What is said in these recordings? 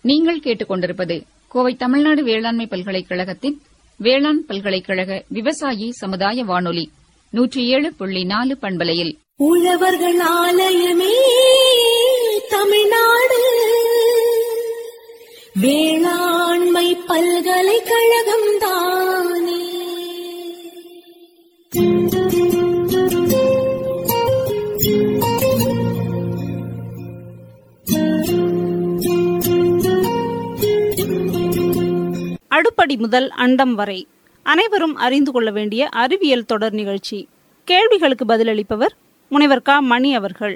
நீங்கள் கேட்டுக்கொண்டிருப்பது கோவை தமிழ்நாடு வேளாண்மை பல்கலைக்கழகத்தின் வேளாண் பல்கலைக்கழக விவசாயி சமுதாய வானொலி நூற்றி ஏழு புள்ளி நாலு பண்பலையில் உழவர்கள் ஆலயமே தமிழ்நாடு வேளாண்மை பல்கலைக்கழகம் தானே அடுப்படி முதல் அண்டம் வரை அனைவரும் அறிந்து கொள்ள வேண்டிய அறிவியல் தொடர் நிகழ்ச்சி கேள்விகளுக்கு பதிலளிப்பவர் முனைவர் க மணி அவர்கள்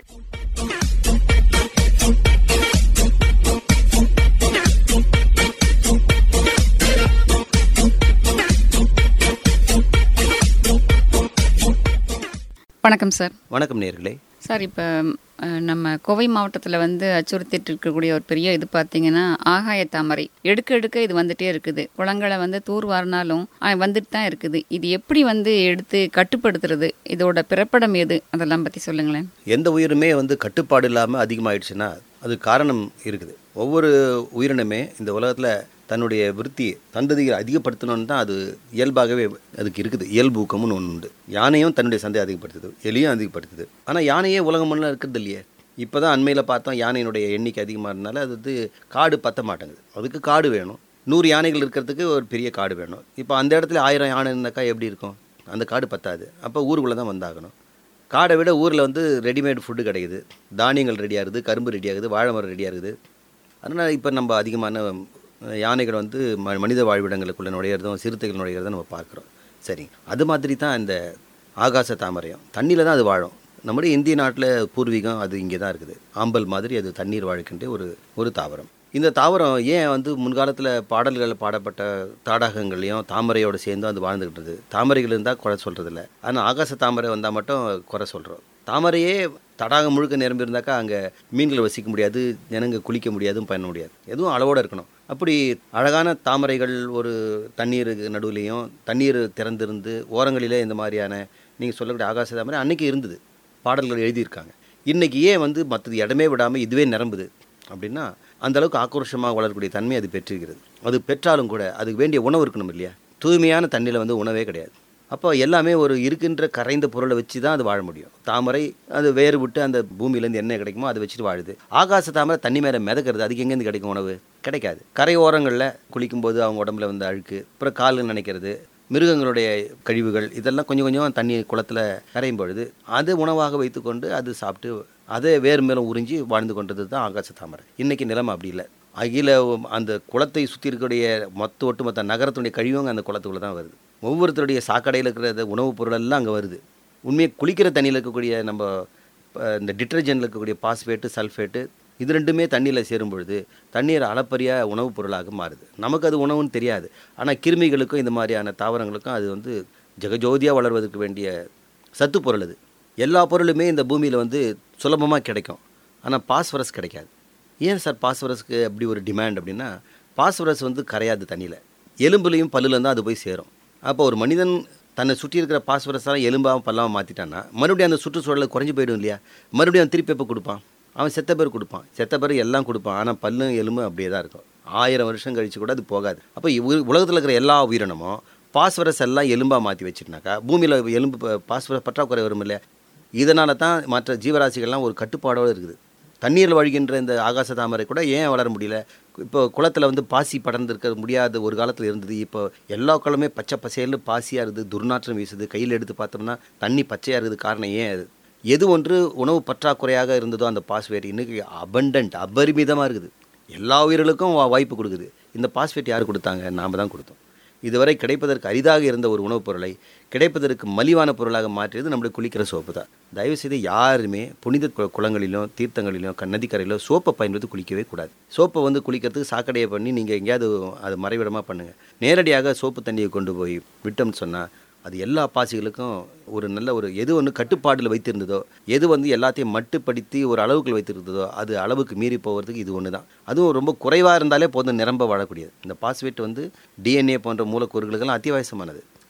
வணக்கம் சார் வணக்கம் நேர்களே சார் இப்போ நம்ம கோவை மாவட்டத்தில் வந்து அச்சுறுத்திட்டு இருக்கக்கூடிய ஒரு பெரிய இது பார்த்தீங்கன்னா ஆகாய தாமரை எடுக்க எடுக்க இது வந்துட்டே இருக்குது குளங்களை வந்து தூர் வாரினாலும் அஹ், வந்துட்டு தான் இருக்குது இது எப்படி வந்து எடுத்து கட்டுப்படுத்துறது இதோட பிறப்படம் எது அதெல்லாம் பற்றி சொல்லுங்களேன் எந்த உயிருமே வந்து கட்டுப்பாடு இல்லாமல் அதிகமாயிடுச்சுன்னா அது காரணம் இருக்குது ஒவ்வொரு உயிரினமே இந்த உலகத்தில் தன்னுடைய விருத்தி தந்ததியை அதிகப்படுத்தணும்னு தான் அது இயல்பாகவே அதுக்கு இருக்குது இயல்பு ஊக்கம்னு ஒன்று உண்டு யானையும் தன்னுடைய சந்தை அதிகப்படுத்துது எலியும் அதிகப்படுத்துது ஆனால் யானையே உலகம் முன்னே இருக்கிறது இல்லையே இப்போ தான் அண்மையில் பார்த்தோம் யானையினுடைய எண்ணிக்கை அதிகமாக இருந்தால அது வந்து காடு பத்த மாட்டேங்குது அதுக்கு காடு வேணும் நூறு யானைகள் இருக்கிறதுக்கு ஒரு பெரிய காடு வேணும் இப்போ அந்த இடத்துல ஆயிரம் யானை இருந்தாக்கா எப்படி இருக்கும் அந்த காடு பத்தாது அப்போ ஊருக்குள்ளே தான் வந்தாகணும் காடை விட ஊரில் வந்து ரெடிமேட் ஃபுட்டு கிடைக்குது தானியங்கள் ரெடியாக இருக்குது கரும்பு ரெடியாகுது வாழை மரம் ரெடியாக இருக்குது அதனால் இப்போ நம்ம அதிகமான அஹ், யானைகள் வந்து ம மனித வாழ்விடங்களுக்குள்ளே நுழையிறதும் சிறுத்தைகள் நுழையிறதும் நம்ம பார்க்குறோம் சரி அது மாதிரி தான் இந்த ஆகாச தாமரையும் தண்ணியில் தான் அது வாழும் நம்முடைய இந்திய நாட்டில் பூர்வீகம் அது இங்கே தான் இருக்குது ஆம்பல் மாதிரி அது தண்ணீர் வாழ்க்கின்ற ஒரு ஒரு தாவரம் இந்த தாவரம் ஏன் வந்து முன்காலத்தில் பாடல்களில் பாடப்பட்ட தாடகங்களையும் தாமரையோடு சேர்ந்து அது வாழ்ந்துக்கிட்டு இருந்தது தாமரைகள் இருந்தால் குறை சொல்கிறதில்ல ஆனால் ஆகாச தாமரை வந்தால் மட்டும் குறை சொல்கிறோம் தாமரையே தடாகம் முழுக்க நிரம்பி இருந்தாக்கா அங்கே மீன்கள் வசிக்க முடியாது ஜனங்க குளிக்க முடியாதும் பண்ண முடியாது எதுவும் அளவோடு இருக்கணும் அப்படி அழகான தாமரைகள் ஒரு தண்ணீர் நடுவுலையும் தண்ணீர் திறந்திருந்து ஓரங்களிலே இந்த மாதிரியான நீங்கள் சொல்லக்கூடிய ஆகாச தாமரை அன்னைக்கு இருந்தது பாடல்கள் எழுதியிருக்காங்க இன்னைக்கு ஏன் வந்து மற்றது இடமே விடாமல் இதுவே நிரம்புது அப்படின்னா அந்த அளவுக்கு ஆக்ரோஷமாக வளரக்கூடிய தன்மை அது பெற்றிருக்கிறது அது பெற்றாலும் கூட அதுக்கு வேண்டிய உணவு இருக்கணும் இல்லையா தூய்மையான தண்ணியில் வந்து உணவே கிடையாது அப்போ எல்லாமே ஒரு இருக்கின்ற கரைந்த பொருளை வச்சு தான் அது வாழ முடியும் தாமரை அது வேறு விட்டு அந்த பூமியிலேருந்து என்ன கிடைக்குமோ அதை வச்சுட்டு வாழுது ஆகாச தாமரை தண்ணி மேலே மிதக்கிறது அதுக்கு எங்கேருந்து கிடைக்கும் உணவு கிடைக்காது கரை ஓரங்களில் குளிக்கும்போது அவங்க உடம்புல வந்து அழுக்கு அப்புறம் கால்கள் நினைக்கிறது மிருகங்களுடைய கழிவுகள் இதெல்லாம் கொஞ்சம் கொஞ்சம் தண்ணி குளத்தில் கரையும் பொழுது அது உணவாக வைத்துக்கொண்டு அது சாப்பிட்டு அதை வேறு மேலும் உறிஞ்சி வாழ்ந்து கொண்டது தான் ஆகாச தாமரை இன்றைக்கி நிலைமை அப்படி இல்லை அகில அந்த குளத்தை சுற்றி இருக்கக்கூடிய மொத்த ஒட்டுமொத்த நகரத்துடைய கழிவுங்க அந்த குளத்துக்குள்ளே தான் வருது ஒவ்வொருத்தருடைய சாக்கடையில் இருக்கிற இந்த உணவுப் பொருள் எல்லாம் அங்கே வருது உண்மையை குளிக்கிற தண்ணியில் இருக்கக்கூடிய நம்ம அஹ், இந்த டிட்டர்ஜென்ட்டில் இருக்கக்கூடிய பாஸ்பேட்டு சல்ஃபேட்டு இது ரெண்டுமே தண்ணியில் சேரும் பொழுது தண்ணீர் அளப்பரிய உணவுப் பொருளாக மாறுது நமக்கு அது உணவுன்னு தெரியாது ஆனால் கிருமிகளுக்கும் இந்த மாதிரியான தாவரங்களுக்கும் அது வந்து ஜெகஜோதியாக வளர்வதற்கு வேண்டிய சத்து பொருள் அது எல்லா பொருளுமே இந்த பூமியில் வந்து சுலபமாக கிடைக்கும் ஆனால் பாஸ்பரஸ் கிடைக்காது ஏன் சார் பாஸ்பரஸ்க்கு அப்படி ஒரு டிமாண்ட் அப்படின்னா பாஸ்பரஸ் வந்து கரையாது தண்ணியில் எலும்புலையும் பல்லுல தான் அது போய் சேரும் அப்போ ஒரு மனிதன் தன்னை சுற்றி இருக்கிற பாஸ்பரஸால் எலும்பாகவும் பல்லாமல் மாற்றிட்டான்னா மறுபடியும் அந்த சுற்றுச்சூழல் குறைஞ்சி போயிடும் இல்லையா மறுபடியும் அவன் திருப்பி எப்போ கொடுப்பான் அவன் செத்த பேர் கொடுப்பான் செத்த பேர் எல்லாம் கொடுப்பான் ஆனால் பல்லும் எலும்பும் அப்படியே தான் இருக்கும் ஆயிரம் வருஷம் கழிச்சு கூட அது போகாது அப்போ உலகத்தில் இருக்கிற எல்லா உயிரினமும் பாஸ்பரஸ் எல்லாம் எலும்பாக மாற்றி வச்சிருந்தாக்கா பூமியில் எலும்பு ப- பாஸ்பரஸ் பற்றாக்குறை வரும் இல்லையா இதனால தான் மற்ற ஜீவராசிகள்லாம் ஒரு கட்டுப்பாடோடு இருக்குது தண்ணீரில் வழிகின்ற இந்த ஆகாச தாமரை கூட ஏன் வளர முடியல இப்போ குளத்தில் வந்து பாசி படர்ந்து இருக்க முடியாத ஒரு காலத்தில் இருந்தது இப்போ எல்லா குளமே பச்சை பசேல்னு பாசியாக இருக்குது துர்நாற்றம் வீசுது கையில் எடுத்து பார்த்தோம்னா தண்ணி பச்சையாக இருக்குது காரணம் ஏன் அது எது ஒன்று உணவு பற்றாக்குறையாக இருந்ததோ அந்த பாஸ்பேட் இன்னைக்கு அபண்டன்ட் அபரிமிதமாக இருக்குது எல்லா உயிர்களுக்கும் வா- வாய்ப்பு கொடுக்குது இந்த பாஸ்பேட் யார் கொடுத்தாங்க நாம் தான் கொடுத்தோம் இதுவரை கிடைப்பதற்கு அரிதாக இருந்த ஒரு உணவுப் பொருளை கிடைப்பதற்கு மலிவான பொருளாக மாற்றியது நம்முடைய குளிக்கிற சோப்பு தான் தயவுசெய்து யாருமே புனித கு- குளங்களிலும் தீர்த்தங்களிலும் க- நதிக்கரையிலும் சோப்பை பயன்படுத்தி குளிக்கவே கூடாது சோப்பை வந்து குளிக்கிறதுக்கு சாக்கடையை பண்ணி நீங்கள் எங்கேயாவது அது மறைவிடமாக பண்ணுங்கள் நேரடியாக சோப்பு தண்ணியை கொண்டு போய் விட்டோம்னு சொன்னால் அது எல்லா பாசிகளுக்கும் ஒரு நல்ல ஒரு எது ஒன்று கட்டுப்பாடில் வைத்திருந்ததோ எது வந்து எல்லாத்தையும் மட்டுப்படுத்தி ஒரு அளவுக்குள் வைத்திருந்ததோ அது அளவுக்கு மீறி போகிறதுக்கு இது ஒன்று தான் அதுவும் ரொம்ப குறைவாக இருந்தாலே போதும் நிரம்ப வாழக்கூடியது இந்த பாஸ்பேட் வந்து டிஎன்ஏ போன்ற மூலக்கூறுகளுக்கெல்லாம் அத்தியாவசியமானது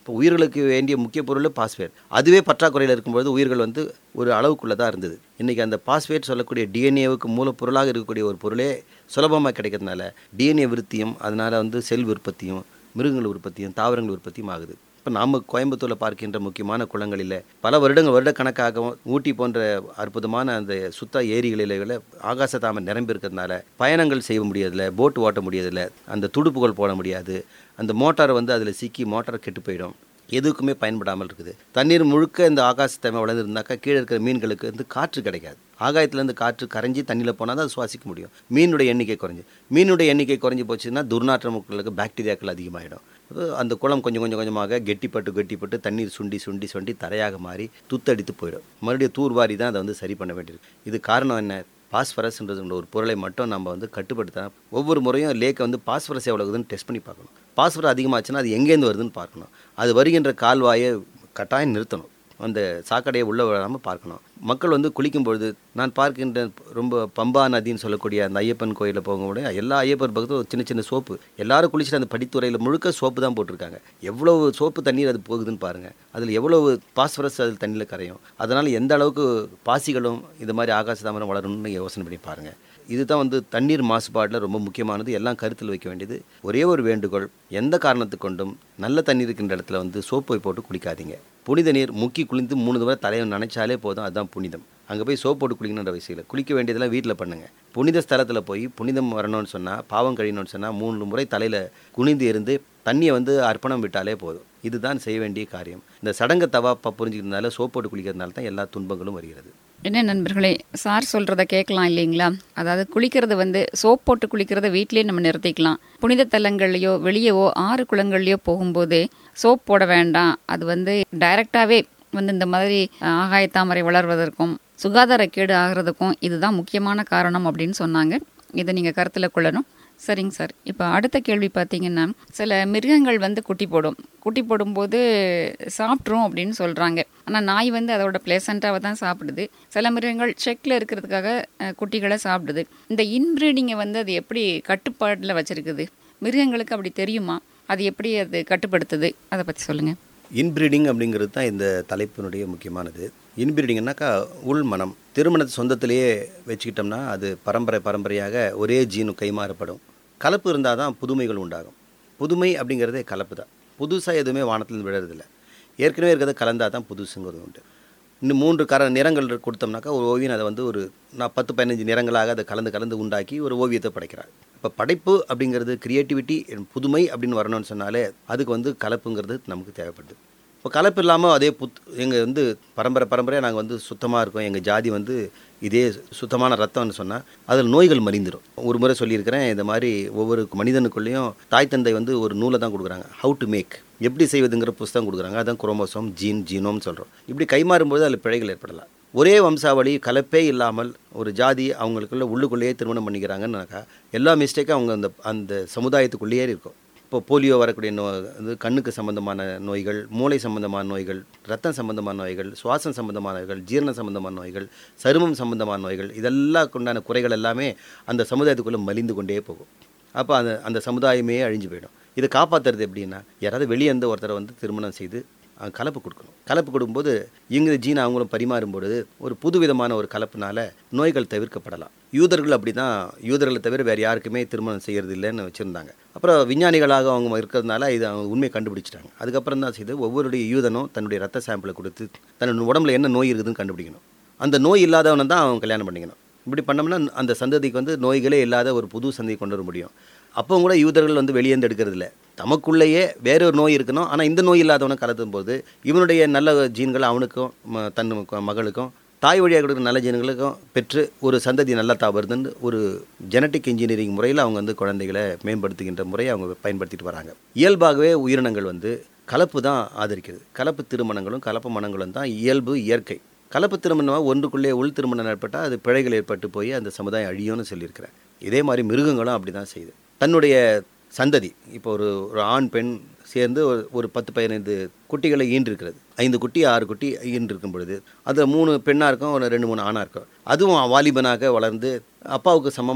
இப்போ உயிர்களுக்கு வேண்டிய முக்கிய பொருள் பாஸ்பேட் அதுவே பற்றாக்குறையில் இருக்கும்போது உயிர்கள் வந்து ஒரு அளவுக்குள்ளே தான் இருந்தது இன்றைக்கி அந்த பாஸ்பேட் சொல்லக்கூடிய டிஎன்ஏவுக்கு மூலப்பொருளாக இருக்கக்கூடிய ஒரு பொருளே சுலபமாக கிடைக்கிறதுனால டிஎன்ஏ விருத்தியும் அதனால் வந்து செல் உற்பத்தியும் மிருகங்கள் உற்பத்தியும் தாவரங்கள் உற்பத்தியும் ஆகுது இப்போ நாம் கோயம்புத்தூரில் பார்க்கின்ற முக்கியமான குளங்களில் பல வருடங்கள் வருடக்கணக்காகவும் ஊட்டி போன்ற அற்புதமான அந்த சுத்த ஏரிகளில் ஆகாச தாமரை நிரம்பி இருக்கிறதுனால பயணங்கள் செய்ய முடியறதில்ல போட் ஓட்ட முடியறதில்ல அந்த துடுப்புகள் போட முடியாது அந்த மோட்டார் வந்து அதில் சிக்கி மோட்டார் கெட்டு போயிடும் எதுக்குமே பயன்படாமல் இருக்குது தண்ணீர் முழுக்க இந்த ஆகாசத்தன்மை வளர்ந்துருந்தாக்கா கீழே இருக்கிற மீன்களுக்கு வந்து காற்று கிடைக்காது ஆகாயத்துலேருந்து காற்று கரைஞ்சி தண்ணியில் போனால் தான் அது சுவாசிக்க முடியும் மீனுடைய எண்ணிக்கை குறைஞ்சி மீனுடைய எண்ணிக்கை குறைஞ்சி போச்சுன்னா துர்நாற்றமுக்களுக்கு பாக்டீரியாக்கள் அதிகமாகிடும் அந்த குளம் கொஞ்சம் கொஞ்சம் கொஞ்சமாக கெட்டிப்பட்டு கெட்டிப்பட்டு தண்ணீர் சுண்டி சுண்டி சுண்டி தரையாக மாறி துத்தடித்து போயிடும் மறுபடியும் தூர்வாரி தான் அதை வந்து சரி பண்ண வேண்டியிருக்கு இது காரணம் என்ன பாஸ்பரஸ்ன்றது ஒரு பொருளை மட்டும் நம்ம வந்து கட்டுப்படுத்த ஒவ்வொரு முறையும் லேக்கை வந்து பாஸ்பரஸ் எவ்வளோ இருக்குதுன்னு டெஸ்ட் பண்ணி பார்க்கணும் பாஸ்பரஸ் அதிகமாச்சுன்னா அது எங்கேருந்து வருதுன்னு பார்க்கணும் அது வருகின்ற கால்வாயை கட்டாயம் நிறுத்தணும் அந்த சாக்கடையை உள்ளே விடாமல் பார்க்கணும் மக்கள் வந்து குளிக்கும் பொழுது நான் பார்க்கின்ற ரொம்ப பம்பா நதின்னு சொல்லக்கூடிய அந்த ஐயப்பன் கோயிலில் போகும்போது எல்லா ஐயப்பன் பக்கத்தும் ஒரு சின்ன சின்ன சோப்பு எல்லாரும் குளிச்சுட்டு அந்த படித்துறையில் முழுக்க சோப்பு தான் போட்டிருக்காங்க எவ்வளவு சோப்பு தண்ணீர் அது போகுதுன்னு பாருங்கள் அதில் எவ்வளவு பாஸ்பரஸ் அதில் தண்ணியில் கரையும் அதனால் எந்த அளவுக்கு பாசிகளும் இது மாதிரி ஆகாச தாமரம் வளரும்னு யோசனை பண்ணி பாருங்கள் இதுதான் வந்து தண்ணீர் மாசுபாட்டில் ரொம்ப முக்கியமானது எல்லாம் கருத்தில் வைக்க வேண்டியது ஒரே ஒரு வேண்டுகோள் எந்த காரணத்துக்கு கொண்டும் நல்ல தண்ணீர் இருக்கின்ற இடத்துல வந்து சோப்பை போட்டு குளிக்காதீங்க புனித நீர் முக்கி குளிந்து மூணு தடவை தலையை நினைச்சாலே போதும் அதுதான் புனிதம் அங்கே போய் சோப் போட்டு குளிக்கணுன்ற விஷயம் குளிக்க வேண்டியதெல்லாம் வீட்டில் பண்ணுங்கள் புனித ஸ்தலத்தில் போய் புனிதம் வரணும்னு சொன்னால் பாவம் கழியணும்னு சொன்னால் மூணு முறை தலையில் குனிந்து இருந்து தண்ணியை வந்து அர்ப்பணம் விட்டாலே போதும் இதுதான் செய்ய வேண்டிய காரியம் இந்த சடங்கை தவாப்பா புரிஞ்சுக்கிறதுனால சோப் போட்டு குளிக்கிறதுனால தான் எல்லா துன்பங்களும் வருகிறது என்ன நண்பர்களே சார் சொல்கிறத கேட்கலாம் இல்லைங்களா அதாவது குளிக்கிறது வந்து சோப் போட்டு குளிக்கிறத வீட்டிலேயே நம்ம நிறுத்திக்கலாம் புனித தலங்கள்லையோ வெளியவோ ஆறு குளங்கள்லையோ போகும்போது சோப் போட வேண்டாம் அது வந்து டைரெக்டாகவே வந்து இந்த மாதிரி ஆகாய தாமரை வளர்வதற்கும் சுகாதாரக்கேடு ஆகிறதுக்கும் இதுதான் முக்கியமான காரணம் அப்படின்னு சொன்னாங்க இதை நீங்கள் கருத்தில் கொள்ளணும் சரிங்க சார் இப்போ அடுத்த கேள்வி பார்த்தீங்கன்னா சில மிருகங்கள் வந்து குட்டி போடும் குட்டி போடும்போது சாப்பிட்ரும் அப்படின்னு சொல்கிறாங்க ஆனால் நாய் வந்து அதோட பிளேசண்ட்டாக தான் சாப்பிடுது சில மிருகங்கள் செக்கில் இருக்கிறதுக்காக அஹ், குட்டிகளை சாப்பிடுது இந்த இன்ப்ரீடிங்கை வந்து அது எப்படி கட்டுப்பாட்டில் வச்சுருக்குது மிருகங்களுக்கு அப்படி தெரியுமா அது எப்படி அது கட்டுப்படுத்துது அதை பற்றி சொல்லுங்கள் இன்பிரீடிங் அப்படிங்கிறது தான் இந்த தலைப்பினுடைய முக்கியமானது இன்பிரீடிங்னாக்கா உள் மனம் திருமணத்தை சொந்தத்திலேயே வச்சுக்கிட்டோம்னா அது பரம்பரை பரம்பரையாக ஒரே ஜீனு கைமாறப்படும் கலப்பு இருந்தால் தான் புதுமைகள் உண்டாகும் புதுமை அப்படிங்கிறதே கலப்பு தான் புதுசாக எதுவுமே வானத்தில் விழுறதில்ல ஏற்கனவே இருக்கிறத கலந்தால் தான் புதுசுங்கிறது உண்டு இன்னும் மூன்று கர நிறங்கள் கொடுத்தோம்னாக்கா ஒரு ஓவியன் அதை வந்து ஒரு நான் பத்து பதினஞ்சு நிறங்களாக அதை கலந்து கலந்து உண்டாக்கி ஒரு ஓவியத்தை படைக்கிறார் இப்போ படைப்பு அப்படிங்கிறது கிரியேட்டிவிட்டி புதுமை அப்படின்னு வரணும்னு சொன்னாலே அதுக்கு வந்து கலப்புங்கிறது நமக்கு தேவைப்படுது இப்போ கலப்பு இல்லாமல் அதே புத் எங்கள் வந்து பரம்பரை பரம்பரையாக நாங்கள் வந்து சுத்தமாக இருக்கோம் எங்கள் ஜாதி வந்து இதே சுத்தமான ரத்தம்னு சொன்னால் அதில் நோய்கள் மறிந்துடும் ஒரு முறை சொல்லியிருக்கிறேன் இந்த மாதிரி ஒவ்வொரு மனிதனுக்குள்ளேயும் தாய் தந்தை வந்து ஒரு நூலை தான் கொடுக்குறாங்க ஹவு டு மேக் எப்படி செய்வதுங்கிற புஸ்தகம் கொடுக்குறாங்க அதான் குரோமோசோம் ஜீன் ஜீனோம்னு சொல்கிறோம் இப்படி கைமாறும்போது அதில் பிழைகள் ஏற்படலாம் ஒரே வம்சாவளி கலப்பே இல்லாமல் ஒரு ஜாதி அவங்களுக்குள்ள உள்ளுக்குள்ளேயே திருமணம் பண்ணிக்கிறாங்கன்னாக்கா எல்லா மிஸ்டேக்கும் அவங்க அந்த அந்த சமுதாயத்துக்குள்ளேயே இருக்கும் இப்போ போலியோ வரக்கூடிய நோ இது கண்ணுக்கு சம்பந்தமான நோய்கள் மூளை சம்பந்தமான நோய்கள் ரத்தம் சம்பந்தமான நோய்கள் சுவாசம் சம்பந்தமான நோய்கள் ஜீரண சம்பந்தமான நோய்கள் சருமம் சம்பந்தமான நோய்கள் இதெல்லாம் உண்டான குறைகள் எல்லாமே அந்த சமுதாயத்துக்குள்ளே மலிந்து கொண்டே போகும் அப்போ அந்த அந்த சமுதாயமே அழிஞ்சு போயிடும் இதை காப்பாற்றுறது எப்படின்னா யாராவது வெளியே இருந்து ஒருத்தரை வந்து திருமணம் செய்து அஹ், கலப்பு கொடுக்கணும் கலப்பு கொடுக்கும்போது இங்கே ஜீன் அவங்களும் பரிமாறும்பொழுது ஒரு புது விதமான ஒரு கலப்புனால நோய்கள் தவிர்க்கப்படலாம் யூதர்கள் அப்படி தான் யூதர்களை தவிர வேறு யாருக்குமே திருமணம் செய்கிறது இல்லைன்னு வச்சுருந்தாங்க அப்புறம் விஞ்ஞானிகளாக அவங்க இருக்கிறதுனால இது அவங்க உண்மையை கண்டுபிடிச்சிட்டாங்க அதுக்கப்புறம் தான் செய்து ஒவ்வொருடைய யூதனும் தன்னுடைய ரத்த சாம்பிளை கொடுத்து தன்னோட உடம்புல என்ன நோய் இருக்குதுன்னு கண்டுபிடிக்கணும் அந்த நோய் இல்லாதவனை தான் அவன் கல்யாணம் பண்ணிக்கணும் இப்படி பண்ணோம்னா அந்த சந்ததிக்கு வந்து நோய்களே இல்லாத ஒரு புது சந்ததி கொண்டு வர முடியும் அப்போ கூட யூதர்கள் வந்து வெளியேந்து எடுக்கிறது இல்லை தமக்குள்ளேயே வேற ஒரு நோய் இருக்கணும் ஆனால் இந்த நோய் இல்லாதவனை கலத்தும் போது இவனுடைய நல்ல ஜீன்கள் அவனுக்கும் ம- தன் ம- மகளுக்கும் தாய் வழியாக கொடுக்குற நல்ல ஜீன்களுக்கும் பெற்று ஒரு சந்ததி நல்லா தா வருதுன்னு ஒரு ஜெனட்டிக் இன்ஜினியரிங் முறையில் அவங்க வந்து குழந்தைகளை மேம்படுத்துகின்ற முறையை அவங்க பயன்படுத்திட்டு வராங்க இயல்பாகவே உயிரினங்கள் வந்து கலப்பு தான் ஆதரிக்கிறது கலப்பு திருமணங்களும் கலப்பு மனங்களும் தான் இயல்பு இயற்கை கலப்பு திருமணமாக ஒன்றுக்குள்ளே உள் திருமணம் ஏற்பட்டால் அது பிழைகள் ஏற்பட்டு போய் அந்த சமுதாயம் அழியும்னு சொல்லியிருக்கிறேன் இதே மாதிரி மிருகங்களும் அப்படி தான் செய்யுது தன்னுடைய சந்ததி இப்போ ஒரு ஒரு ஆண் பெண் சேர்ந்து ஒரு ஒரு பத்து பதினைந்து குட்டிகளை ஈன்றிருக்கிறது ஐந்து குட்டி ஆறு குட்டி ஈன்றிருக்கும் பொழுது அது மூணு பெண்ணாக இருக்கும் ஒரு ரெண்டு மூணு ஆணாக இருக்கும் அதுவும் வாலிபனாக வளர்ந்து அப்பாவுக்கு சமமாயிடும்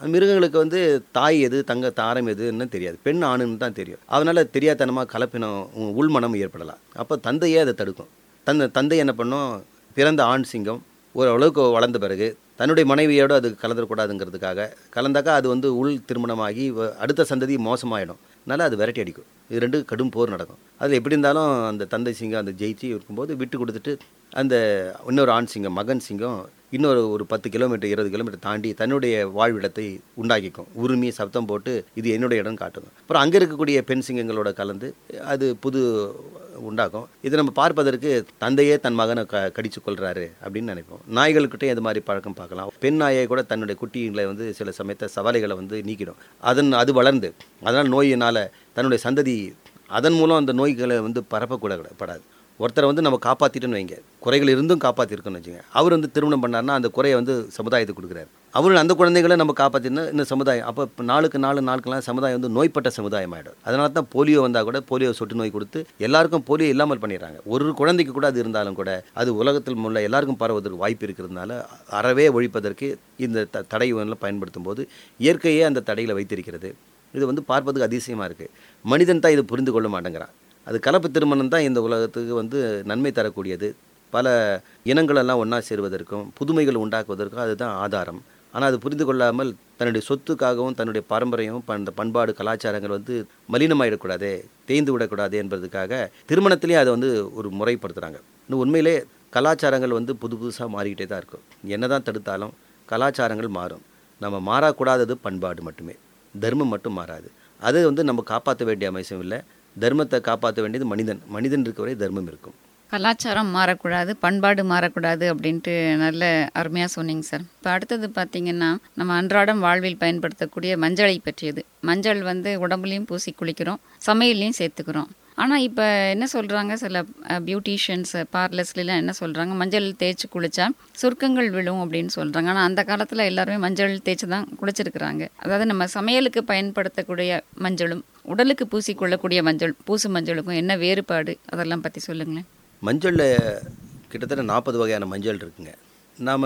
அந்த மிருகங்களுக்கு வந்து தாய் எது தங்க தாரம் எதுன்னு தெரியாது பெண் ஆணுன்னு தான் தெரியும் அதனால் தெரியாதனமாக கலப்பினம் உ- உள்மனம் ஏற்படலாம் அப்போ தந்தையே அதை தடுக்கும் தந்த தந்தை என்ன பண்ணும் பிறந்த ஆண் சிங்கம் ஓரளவுக்கு வளர்ந்த பிறகு தன்னுடைய மனைவியோடு அது கலந்துடக்கூடாதுங்கிறதுக்காக கலந்தாக்கா அது வந்து உள் திருமணமாகி வ- அடுத்த சந்ததி மோசமாயிடும் அதனால் அது விரட்டி அடிக்கும் இது ரெண்டு கடும் போர் நடக்கும் அதில் எப்படி இருந்தாலும் அந்த தந்தை சிங்கம் அந்த ஜெயிச்சு இருக்கும்போது விட்டு கொடுத்துட்டு அந்த இன்னொரு ஆண் சிங்கம் மகன் சிங்கம் இன்னொரு ஒரு பத்து கிலோமீட்டர் இருபது கிலோமீட்டர் தாண்டி தன்னுடைய வாழ்விடத்தை உண்டாக்கிக்கும் உரிமை சப்தம் போட்டு இது என்னுடைய இடம் காட்டுங்க அப்புறம் அங்கே இருக்கக்கூடிய பெண் சிங்கங்களோட கலந்து அது புது உண்டாக்கும் இது நம்ம பார்ப்பதற்கு தந்தையே தன் மகனை க கடிச்சு கொள்றாரு அப்படின்னு நினைப்போம் நாய்கள்கிட்ட இது மாதிரி பழக்கம் பார்க்கலாம் பெண் நாயை கூட தன்னுடைய குட்டிகளை வந்து சில சமயத்தை சவாலைகளை வந்து நீக்கிடும் அதன் அது வளர்ந்து அதனால் நோயினால் தன்னுடைய சந்ததி அதன் மூலம் அந்த நோய்களை வந்து பரப்பக்கூட படாது ஒருத்தரை வந்து நம்ம காப்பாற்றிட்டுன்னு வைங்க குறைகள் இருந்தும் காப்பாற்றிருக்கோன்னு வச்சுங்க அவர் வந்து திருமணம் பண்ணார்னா அந்த குறையை வந்து சமுதாயத்துக்கு கொடுக்குறாரு அவர் அந்த குழந்தைகளை நம்ம காப்பாற்றினா இந்த சமுதாயம் அப்போ இப்ப நாளுக்கு நாலு நாளுக்கெல்லாம் சமுதாயம் வந்து நோய்பட்ட சமுதாயம் ஆகிடும் அதனால தான் போலியோ வந்தால் கூட போலியோ சொட்டு நோய் கொடுத்து எல்லாருக்கும் போலியோ இல்லாமல் பண்ணிடுறாங்க ஒரு குழந்தைக்கு கூட அது இருந்தாலும் கூட அது உலகத்தில் உள்ள எல்லாருக்கும் பரவுவதற்கு வாய்ப்பு இருக்கிறதுனால அறவே ஒழிப்பதற்கு இந்த த தடை எல்லாம் பயன்படுத்தும் போது இயற்கையே அந்த தடையில் வைத்திருக்கிறது இது வந்து பார்ப்பதுக்கு அதிசயமாக இருக்குது மனிதன் தான் இது புரிந்து கொள்ள மாட்டேங்கிறான் அது கலப்பு திருமணம் தான் இந்த உலகத்துக்கு வந்து நன்மை தரக்கூடியது பல இனங்களெல்லாம் ஒன்றா சேருவதற்கும் புதுமைகள் உண்டாக்குவதற்கும் அதுதான் ஆதாரம் ஆனால் அது புரிந்து கொள்ளாமல் தன்னுடைய சொத்துக்காகவும் தன்னுடைய பாரம்பரியம் அந்த பண்பாடு கலாச்சாரங்கள் வந்து மலினமாயிடக்கூடாதே தேய்ந்து விடக்கூடாது என்பதற்காக திருமணத்திலேயே அதை வந்து ஒரு முறைப்படுத்துகிறாங்க இன்னும் உண்மையிலே கலாச்சாரங்கள் வந்து புது புதுசாக மாறிக்கிட்டே தான் இருக்கும் என்ன தான் தடுத்தாலும் கலாச்சாரங்கள் மாறும் நம்ம மாறக்கூடாதது பண்பாடு மட்டுமே தர்மம் மட்டும் மாறாது அது வந்து நம்ம காப்பாற்ற வேண்டிய அவசியம் இல்லை தர்மத்தை காப்பாற்ற வேண்டியது மனிதன் மனிதன் இருக்க வரை தர்மம் இருக்கும் கலாச்சாரம் மாறக்கூடாது பண்பாடு மாறக்கூடாது அப்படின்ட்டு நல்ல அருமையாக சொன்னீங்க சார் இப்போ அடுத்தது பார்த்தீங்கன்னா நம்ம அன்றாடம் வாழ்வில் பயன்படுத்தக்கூடிய மஞ்சளை பற்றியது மஞ்சள் வந்து உடம்புலையும் பூசி குளிக்கிறோம் சமையல்லையும் சேர்த்துக்கிறோம் ஆனால் இப்போ என்ன சொல்கிறாங்க சில பியூட்டிஷியன்ஸ் பார்லர்ஸ்லாம் என்ன சொல்கிறாங்க மஞ்சள் தேய்ச்சி குளிச்சா சுருக்கங்கள் விழும் அப்படின்னு சொல்கிறாங்க ஆனால் அந்த காலத்தில் எல்லாருமே மஞ்சள் தேய்ச்சி தான் குளிச்சிருக்கிறாங்க அதாவது நம்ம சமையலுக்கு பயன்படுத்தக்கூடிய மஞ்சளும் உடலுக்கு பூசிக்கொள்ளக்கூடிய மஞ்சள் பூசு மஞ்சளுக்கும் என்ன வேறுபாடு அதெல்லாம் பற்றி சொல்லுங்களேன் மஞ்சளில் கிட்டத்தட்ட நாற்பது வகையான மஞ்சள் இருக்குங்க நாம்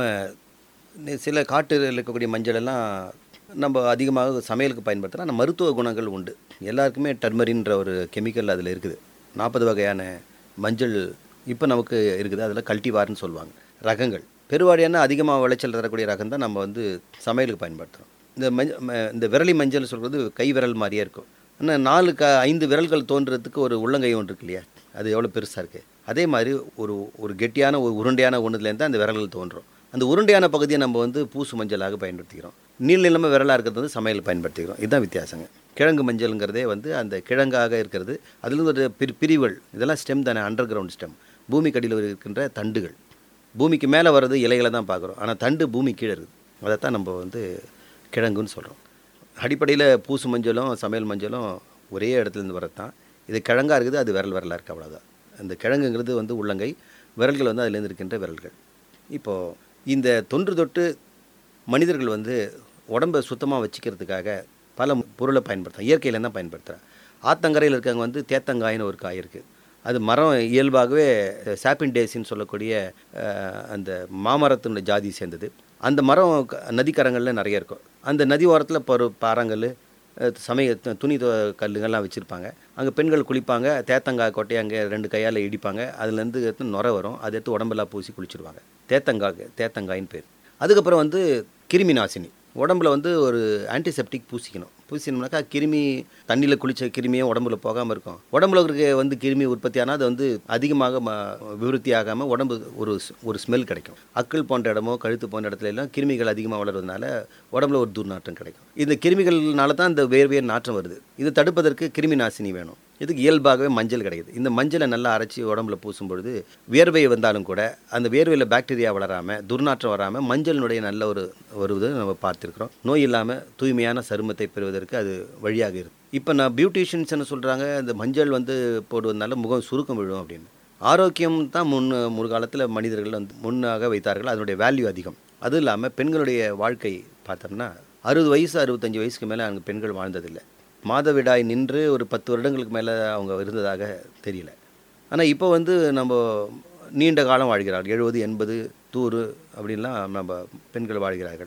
சில காட்டில் இருக்கக்கூடிய மஞ்சள் எல்லாம் நம்ம அதிகமாக சமையலுக்கு பயன்படுத்தலாம் ஆனால் மருத்துவ குணங்கள் உண்டு எல்லாருக்குமே டர்மரின்ற ஒரு கெமிக்கல் அதில் இருக்குது நாற்பது வகையான மஞ்சள் இப்போ நமக்கு இருக்குது அதில் கல்டிவார்னு சொல்லுவாங்க ரகங்கள் பெருவாரியான அதிகமாக விளைச்சல் தரக்கூடிய ரகம் தான் நம்ம வந்து சமையலுக்கு பயன்படுத்துகிறோம் இந்த மஞ்ச ம- இந்த விரலி மஞ்சள் சொல்கிறது கை விரல் மாதிரியே இருக்கும் ஆனால் நாலு க ஐந்து விரல்கள் தோன்றதுக்கு ஒரு உள்ளங்கை ஒன்று இருக்கு இல்லையா அது எவ்வளோ பெருசாக இருக்குது அதே மாதிரி ஒரு ஒரு கெட்டியான ஒரு உருண்டையான ஒன்றுலேருந்து அந்த விரல்கள் தோன்றும் அந்த உருண்டையான பகுதியை நம்ம வந்து பூசு மஞ்சளாக பயன்படுத்திக்கிறோம் நீள் நிலம விரலாக இருக்கிறது வந்து சமையல் பயன்படுத்திக்கிறோம் இதுதான் வித்தியாசங்க கிழங்கு மஞ்சள்ங்கிறதே வந்து அந்த கிழங்காக இருக்கிறது அதுலேருந்து ஒரு பிரி பிரிவுகள் இதெல்லாம் ஸ்டெம் தானே அண்டர் கிரவுண்ட் ஸ்டெம் பூமிக்கு அடியில் இருக்கின்ற தண்டுகள் பூமிக்கு மேலே வர்றது இலைகளை தான் பார்க்குறோம் ஆனால் தண்டு பூமி கீழே இருக்குது அதைத்தான் நம்ம வந்து கிழங்குன்னு சொல்கிறோம் அடிப்படையில் பூசு மஞ்சளும் சமையல் மஞ்சளும் ஒரே இடத்துலேருந்து வரது தான் இது கிழங்கா இருக்குது அது விரல் விரலாக இருக்குது அவ்வளோதான் அந்த கிழங்குங்கிறது வந்து உள்ளங்கை விரல்கள் வந்து அதுலேருந்து இருக்கின்ற விரல்கள் இப்போது இந்த தொன்று தொட்டு மனிதர்கள் வந்து உடம்பை சுத்தமாக வச்சுக்கிறதுக்காக பல பொருளை பயன்படுத்துகிறாங்க இயற்கையில தான் பயன்படுத்துகிறாங்க ஆத்தங்கரையில் இருக்கவங்க வந்து தேத்தங்காயின்னு ஒரு காய் இருக்குது அது மரம் இயல்பாகவே சாப்பின் டேசின்னு சொல்லக்கூடிய அஹ், அந்த மாமரத்தினுடைய ஜாதி சேர்ந்தது அந்த மரம் க- நதிக்கரங்களில் நிறைய இருக்கும் அந்த நதி ஓரத்தில் பரு பாறாங்கல் அஹ், சமய து- துணி தொ- கல்லுங்கள்லாம் வச்சுருப்பாங்க அங்கே பெண்கள் குளிப்பாங்க தேத்தங்காய் கொட்டையை அங்கே ரெண்டு கையால் இடிப்பாங்க அதுலேருந்து எடுத்து நுரை வரும் அதை எடுத்து உடம்பெல்லாம் பூசி குளிச்சிருவாங்க தேத்தங்காய் தேத்தங்காயின்னு பேர் அதுக்கப்புறம் வந்து கிருமி நாசினி உடம்புல வந்து ஒரு ஆன்டிசெப்டிக் பூசிக்கணும் பூசினோம்னாக்கா கிருமி தண்ணியில் குளிச்ச கிருமியே உடம்புல போகாமல் இருக்கும் உடம்புல இருக்க வந்து கிருமி உற்பத்தி ஆனால் அது வந்து அதிகமாக ம விருத்தி ஆகாமல் உடம்பு ஒரு ஸ்- ஒரு ஸ்மெல் கிடைக்கும் அக்கள் போன்ற இடமோ கழுத்து போன்ற இடத்துல எல்லாம் கிருமிகள் அதிகமாக வளர்றதுனால உடம்புல ஒரு துர்நாற்றம் கிடைக்கும் இந்த கிருமிகள்னால தான் இந்த வேர்வைய நாற்றம் வருது இது தடுப்பதற்கு கிருமி நாசினி வேணும் இதுக்கு இயல்பாகவே மஞ்சள் கிடைக்குது இந்த மஞ்சளை நல்லா அரைச்சி உடம்புல பூசும் பொழுது வேர்வை வந்தாலும் கூட அந்த வேர்வையில் பாக்டீரியா வளராமல் துர்நாற்றம் வராமல் மஞ்சளினுடைய நல்ல ஒரு வருவதை நம்ம பார்த்துருக்குறோம் நோய் இல்லாமல் தூய்மையான சருமத்தை பெறுவதற்கு அது வழியாக இருக்கு இப்போ நான் பியூட்டிஷியன்ஸ் என்ன சொல்கிறாங்க இந்த மஞ்சள் வந்து போடுவதனால முகம் சுருக்கம் விழும் அப்படின்னு ஆரோக்கியம் தான் முன் முற்காலத்தில் மனிதர்கள் வந்து முன்னாக வைத்தார்கள் அதனுடைய வேல்யூ அதிகம் அதுவும் இல்லாமல் பெண்களுடைய வாழ்க்கை பார்த்தோம்னா அறுபது வயசு அறுபத்தஞ்சு வயசுக்கு மேலே அங்கே பெண்கள் வாழ்ந்ததில்லை மாதவிடாய் நின்று ஒரு பத்து வருடங்களுக்கு மேலே அவங்க இருந்ததாக தெரியல ஆனால் இப்போ வந்து நம்ம நீண்ட காலம் வாழ்கிறார்கள் எழுபது எண்பது தூறு அப்படின்லாம் நம்ம பெண்கள் வாழ்கிறார்கள்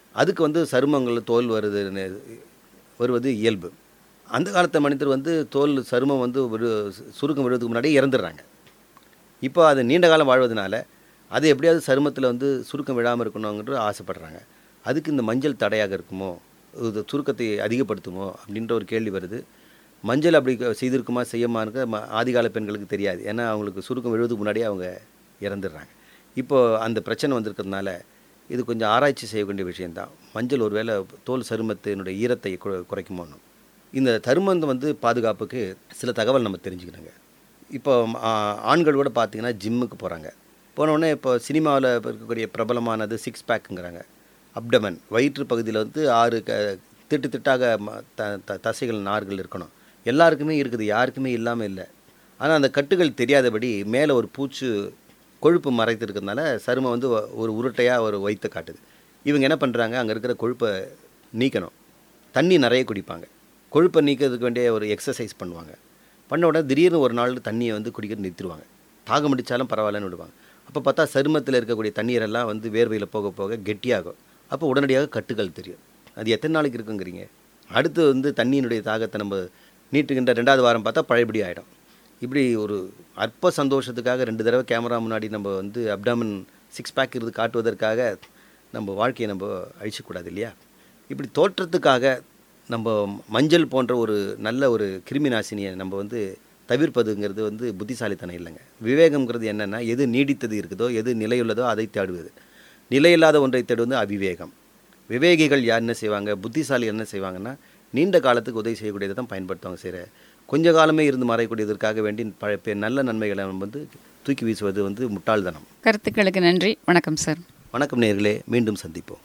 அதுக்கு வந்து சருமங்கள் தோல் வருது வருவது இயல்பு அந்த காலத்து மனிதர் வந்து தோல் சருமம் வந்து ஒரு சுருக்கம் வருவதுக்கு முன்னாடியே இறந்துடுறாங்க இப்போ அது நீண்ட காலம் வாழ்வதனால அது எப்படியாவது சருமத்தில் வந்து சுருக்கம் விழாமல் இருக்கணுங்கிற ஆசைப்படுறாங்க அதுக்கு இந்த மஞ்சள் தடையாக இருக்குமோ இது சுருக்கத்தை அதிகப்படுத்துமோ அப்படின்ற ஒரு கேள்வி வருது மஞ்சள் அப்படி செய்திருக்குமா செய்யுமான்னு ம- ஆதிகால பெண்களுக்கு தெரியாது ஏன்னா அவங்களுக்கு சுருக்கம் விழுவதுக்கு முன்னாடியே அவங்க இறந்துடுறாங்க இப்போ அந்த பிரச்சனை வந்திருக்கிறதுனால இது கொஞ்சம் ஆராய்ச்சி செய்ய வேண்டிய விஷயம்தான் மஞ்சள் ஒருவேளை தோல் சருமத்தினுடைய ஈரத்தை கு- குறைக்குமோன்னு இந்த தருமம் வந்து பாதுகாப்புக்கு சில தகவல் நம்ம தெரிஞ்சுக்கணுங்க இப்போ ஆ, ஆண்கள் கூட பார்த்தீங்கன்னா ஜிம்முக்கு போகிறாங்க போனோடனே இப்போ சினிமாவில் இருக்கக்கூடிய பிரபலமானது சிக்ஸ் பேக்குங்கிறாங்க அப்டமன் வயிற்று பகுதியில் வந்து ஆறு க திட்டு திட்டாக ம- த த தசைகள் நார்கள் இருக்கணும் எல்லாருக்குமே இருக்குது யாருக்குமே இல்லாமல் இல்லை ஆனால் அந்த கட்டுகள் தெரியாதபடி மேலே ஒரு பூச்சு கொழுப்பு மறைத்திருக்கிறதுனால சருமம் வந்து ஒ- ஒரு உருட்டையாக ஒரு வைத்து காட்டுது இவங்க என்ன பண்ணுறாங்க அங்கே இருக்கிற கொழுப்பை நீக்கணும் தண்ணி நிறைய குடிப்பாங்க கொழுப்பை நீக்கிறதுக்கு வேண்டிய ஒரு எக்ஸசைஸ் பண்ணுவாங்க பண்ண உடனே திடீர்னு ஒரு நாள் தண்ணியை வந்து குடிக்க நிறுத்திடுவாங்க தாகம் அடித்தாலும் பரவாயில்லன்னு விடுவாங்க அப்போ பார்த்தா சருமத்தில் இருக்கக்கூடிய தண்ணீரெல்லாம் வந்து வேர்வையில் போக போக கெட்டியாகும் அப்போ உடனடியாக கட்டுகள் தெரியும் அது எத்தனை நாளைக்கு இருக்குங்கிறீங்க அடுத்து வந்து தண்ணியினுடைய தாகத்தை நம்ம நீட்டுகின்ற ரெண்டாவது வாரம் பார்த்தா பழையபடி ஆகிடும் இப்படி ஒரு அற்ப சந்தோஷத்துக்காக ரெண்டு தடவை கேமரா முன்னாடி நம்ம வந்து அப்டாமன் சிக்ஸ் பேக் இருந்து காட்டுவதற்காக நம்ம வாழ்க்கையை நம்ம அழிச்சக்கூடாது இல்லையா இப்படி தோற்றத்துக்காக நம்ம மஞ்சள் போன்ற ஒரு நல்ல ஒரு கிருமி நாசினியை நம்ம வந்து தவிர்ப்பதுங்கிறது வந்து புத்திசாலித்தனம் இல்லைங்க விவேகம்ங்கிறது என்னென்னா எது நீடித்தது இருக்குதோ எது நிலையுள்ளதோ அதை தேடுவது நிலையில்லாத ஒன்றை தேடுவது அவிவேகம் விவேகிகள் யார் என்ன செய்வாங்க புத்திசாலி என்ன செய்வாங்கன்னா நீண்ட காலத்துக்கு உதவி செய்யக்கூடியதை தான் பயன்படுத்துவாங்க செய்கிற கொஞ்ச காலமே இருந்து மறைக்கூடியதற்காக வேண்டி ப பெ- நல்ல நன்மைகளை நம்ம வந்து தூக்கி வீசுவது வந்து முட்டாள்தனம் கருத்துக்களுக்கு நன்றி வணக்கம் சார் வணக்கம் நேர்களே மீண்டும் சந்திப்போம்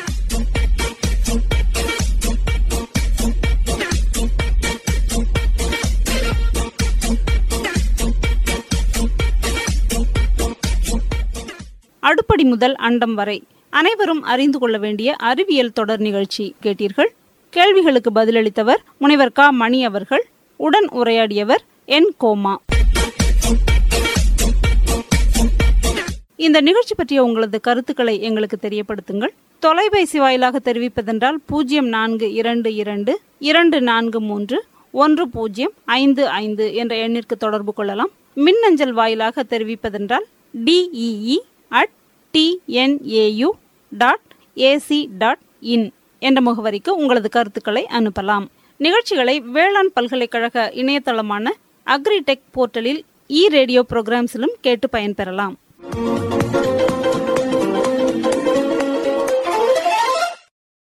அடுப்படி முதல் அண்டம் வரை அனைவரும் அறிந்து கொள்ள வேண்டிய அறிவியல் தொடர் நிகழ்ச்சி கேட்டீர்கள் கேள்விகளுக்கு பதிலளித்தவர் முனைவர் க மணி அவர்கள் உடன் உரையாடியவர் என் கோமா இந்த நிகழ்ச்சி பற்றிய உங்களது கருத்துக்களை எங்களுக்கு தெரியப்படுத்துங்கள் தொலைபேசி வாயிலாக தெரிவிப்பதென்றால் பூஜ்ஜியம் நான்கு இரண்டு இரண்டு இரண்டு நான்கு மூன்று ஒன்று பூஜ்ஜியம் ஐந்து ஐந்து என்ற எண்ணிற்கு தொடர்பு கொள்ளலாம் மின்னஞ்சல் வாயிலாக தெரிவிப்பதென்றால் DEE at TNAU dot AC dot in என்ற முகவரிக்கு உங்களது கருத்துக்களை அனுப்பலாம் நிகழ்ச்சிகளை வேளாண் பல்கலைக்கழக இணையதளமான அக்ரிடெக் போர்ட்டலில் இ ரேடியோ ப்ரோக்ராம்ஸிலும் கேட்டு பயன்பெறலாம்